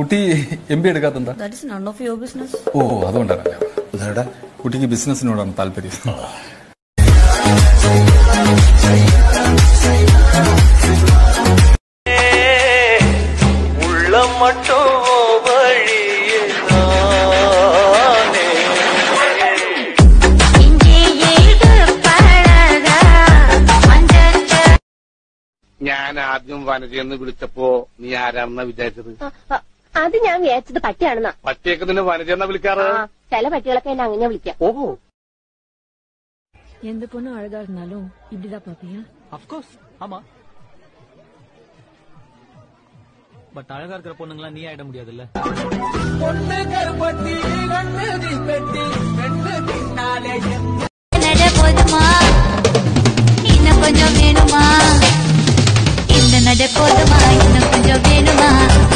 കുട്ടി M B എടുക്കാത്തെന്താ That is none of your business. ഓ അതുകൊണ്ടാണ് കുട്ടിക്ക് ബിസിനസ്സിനോടാണ് താല്പര്യം உள்ளம் மட்டும் வழியே நானே ഞാൻ ആദ്യം വനജയെന്ന് വിളിച്ചപ്പോ നീ ആരാണെന്നാ വിചാരിച്ചത് അത് ഞാൻ വിചാരിച്ചത് പട്ടിയാണെന്നാ പറ്റിയൊക്കെ നിന്നെ വനജയെന്നാ വിളിക്കാറ് ആ, ചില പട്ടികളൊക്കെ എന്നെ അങ്ങനെ വിളിക്കാം ഓഹോ எந்த பொண்ணு அழகா இருந்தாலும் இப்படிதான் பாப்பியா அப்கோர்ஸ் ஆமா பட் அழகா இருக்கிற பொண்ணுங்களா நீ ஆயிட முடியாதுல்ல நட போதுமா இன்னும் கொஞ்சம் வேணுமா இந்த நட போதுமா இன்னும் கொஞ்சம் வேணுமா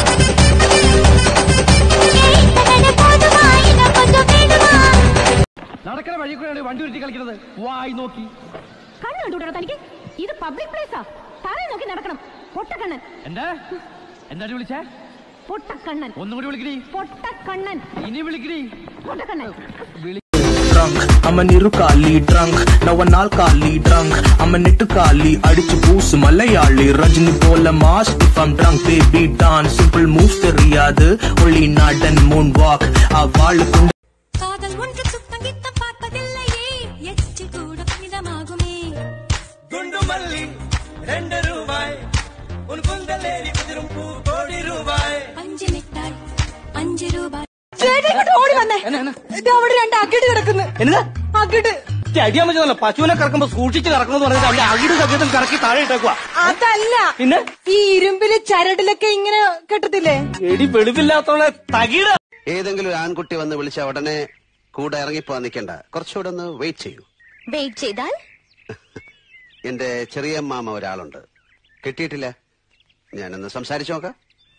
இந்த நட போதுமா இன்னும் கொஞ்சம் வேணுமா നടക്കണ വഴി കൂടെയാണ് വണ്ടി ഉരുട്ടി കളിക്കുന്നത് വായി നോക്കി കണ്ണു കണ്ടുകൂടാ തനിക്ക് ഇത് പബ്ലിക് പ്ലേസാ തറയെ നോക്കി നടക്കണം പൊട്ടക്കണ്ണൻ എന്താ എന്താ വിളിച്ചേ പൊട്ടക്കണ്ണൻ ഒന്നും കൂടി വിളിക്കടി പൊട്ടക്കണ്ണൻ ഇനി വിളിക്കടി പൊട്ടക്കണ്ണൻ drunk I'm a நிருக்காலி drunk நான் நாற்காலி drunk I'm a நெட்டுக்காலி அடிச்சு பூசு மலையாளி ரஜினி போல mass if I'm drunk baby dance simple moves தெரியாது ஒளி நாடன் moon walk அவ்வாழு கொண்டு காதல் ஒன்று சுத்தங்கித்த பார்ப்பதில்லையே எச்சு கூட புனிதமாகுமே குண்டு மல்லி ரெண்டு ரூபாய் உன் குந்தலேறி குதிரும் பூ கோடி ரூபாய் അഞ്ച് മിഠായി അഞ്ച് രൂപ ഓടി വന്നേ ഇത് അവിടെ രണ്ട് അകിട് കിടക്കുന്നു എന്നതാ അകിട് അടിയാൻ പറ്റുന്നല്ലോ പശുവിനെ കറക്കുമ്പോ സൂക്ഷിച്ച് കറക്കണമെന്ന് പറഞ്ഞിട്ട് അവന്റെ അകിട് സഖ്യത്തും കറക്കി താഴെ ഇട്ടേക്കുവാ അതല്ല പിന്നെ ഈ ഇരുമ്പില് ചരടിലൊക്കെ ഇങ്ങനെ കെട്ടത്തില്ലേ എടി വെളിവില്ലാത്തോളെ തകീട ഏതെങ്കിലും ഒരു ആൺകുട്ടി വന്ന് വിളിച്ച ഉടനെ കൂടെ ഇറങ്ങിപ്പോവാൻ നിൽക്കണ്ട കുറച്ചുകൂടെ ഒന്ന് വെയിറ്റ് ചെയ്യൂ വെയിറ്റ് ചെയ്താൽ എന്റെ ചെറിയ മാമ ഒരാളുണ്ട് കിട്ടിയിട്ടില്ല ഞാനൊന്ന് സംസാരിച്ചു നോക്കാം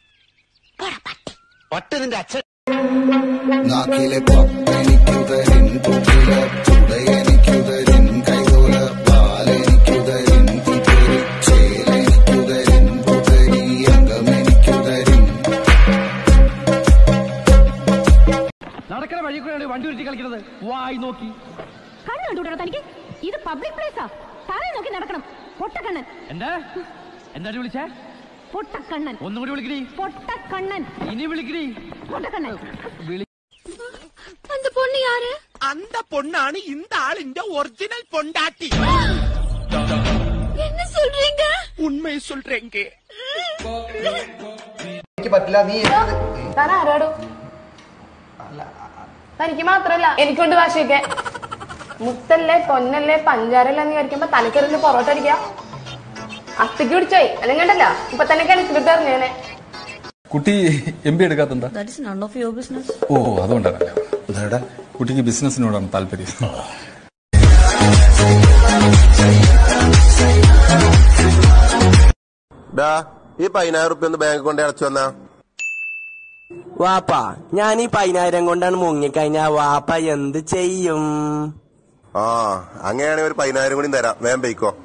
പട്ട് നിന്റെ അച്ഛൻ നാക്കിലെ പപ്പനിക്കുതരിൻ കുട്ടില തുടയനിക്കുതരിൻ കൈതോല പാലനിക്കുതരിൻ തിരി ചേലനിക്കുതരിൻ പുതരി അംഗമെനിക്കുതരിൻ നടക്കണ വഴി കൂടെയാണ് വണ്ടി ഉരുട്ടി കളിക്കുന്നത് വായി നോക്കി കണ്ണു കണ്ടുകൂടാ തനിക്ക് ഇത് പബ്ലിക് പ്ലേസാ തറയെ നോക്കി നടക്കണം പൊട്ടക്കണ്ണൻ എന്താ എന്താ വിളിച്ചേ പൊട്ടക്കണ്ണൻ ഒന്നും കൂടി വിളിക്കടി പൊട്ടക്കണ്ണൻ ഇനി വിളിക്കടി പൊട്ടക്കണ്ണൻ വിളി அந்த பொண்ணு யாரு அந்த பொண்ணாണ് இந்த ஆளிന്റെ ஒரிஜினல் பொண்டாட்டி என்ன சொல்றீங்க உண்மை சொல்றேங்க എനിക്ക് പറ്റില്ല നീ താൻ ആരാടോ തനിക്ക് മാത്രല്ല എനിക്കൊണ്ട് ഭാഷയൊക്കെ മുത്തല്ലേ പൊന്നല്ലേ പഞ്ചാരല്ലേ എന്ന് വിചാരിക്കുമ്പോ തനിക്കെറിഞ്ഞ് പൊറോട്ട അടിക്കാം അത്തിക്ക് പിടിച്ചോയി അല്ലെങ്കിൽ കണ്ടല്ല ഇപ്പൊ തന്നെ കിണറ്റിലിട്ട് എറിഞ്ഞേനെ കുട്ടി എം ബി എടുക്കാത്തെന്താ That is none of your business. ഓ അതുകൊണ്ടാണ് കുട്ടിക്ക് ബിസിനസ്സിനോടാണ് താല്പര്യം ഈ പതിനായിരം റുപ്യ ഒന്ന് ബാങ്ക് കൊണ്ട് അടച്ചു വന്നാ വാപ്പ ഞാൻ ഈ പതിനായിരം കൊണ്ടാണ് മുങ്ങിക്കഴിഞ്ഞാ വാപ്പ എന്ത് ചെയ്യും ആ അങ്ങനെയാണെങ്കിൽ ഒരു പതിനായിരം കൂടി തരാം വേം പോയിക്കോ